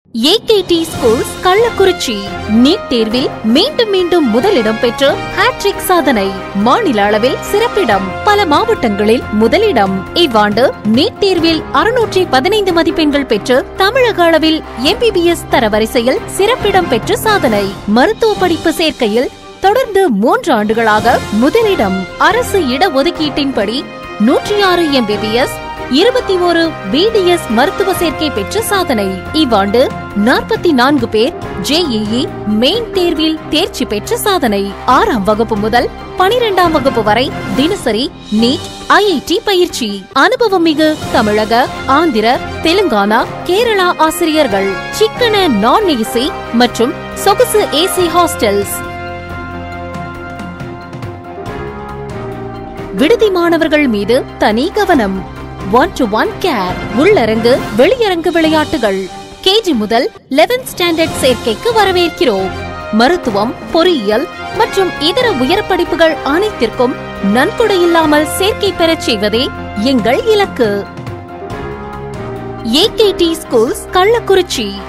AKT schools Kallakurichi NEET தேர்வில் மீண்டும் மீண்டும் முதலிடம் பெற்று ஹாட்ரிக் சாதனை மாநில அளவில் சிறப்பிடம் பல மாவட்டங்களில் முதலிடம் இவ்வாண்டு நீட் தேர்வில் அறுநூற்றி பதினைந்து மதிப்பெண்கள் பெற்று தமிழக அளவில் எம்பிபிஎஸ் தரவரிசையில் சிறப்பிடம் பெற்று சாதனை மருத்துவ படிப்பு சேர்க்கையில் தொடர்ந்து மூன்று ஆண்டுகளாக முதலிடம் அரசு இடஒதுக்கீட்டின்படி நூற்றி ஆறு எம்பிபிஎஸ் இருபத்தி ஒரு பிடிஎஸ் மருத்துவ சேர்க்கை பெற்ற சாதனை இவ்வாண்டு நாற்பத்தி நான்கு பேர் ஜேஇஇ மெயின் தேர்வில் தேர்ச்சி பெற்ற சாதனை ஆறாம் வகுப்பு முதல் பனிரெண்டாம் வகுப்பு வரை தினசரி நீட் ஐஐடி பயிற்சி அனுபவம் மிகு தமிழக ஆந்திர தெலுங்கானா கேரளா ஆசிரியர்கள் சிக்கன நான் ஏசி மற்றும் சொகுசு ஏசி ஹாஸ்டல்ஸ் விடுதி மாணவர்கள் மீது தனி கவனம் ஒன் டு ஒன் கேர் உள்ளரங்கு வெளியரங்கு விளையாட்டுகள் கேஜி முதல் 11th ஸ்டாண்டர்ட் சேர்க்கைக்கு வரவேற்கிறோம் மருத்துவம் பொறியியல் மற்றும் இதர உயர் படிப்புகள் அனைத்திற்கும் நன்கொடை இல்லாமல் சேர்க்கை பெறச் செய்வதே எங்கள் இலக்கு ஏகேடி ஸ்கூல்ஸ் கள்ளக்குறிச்சி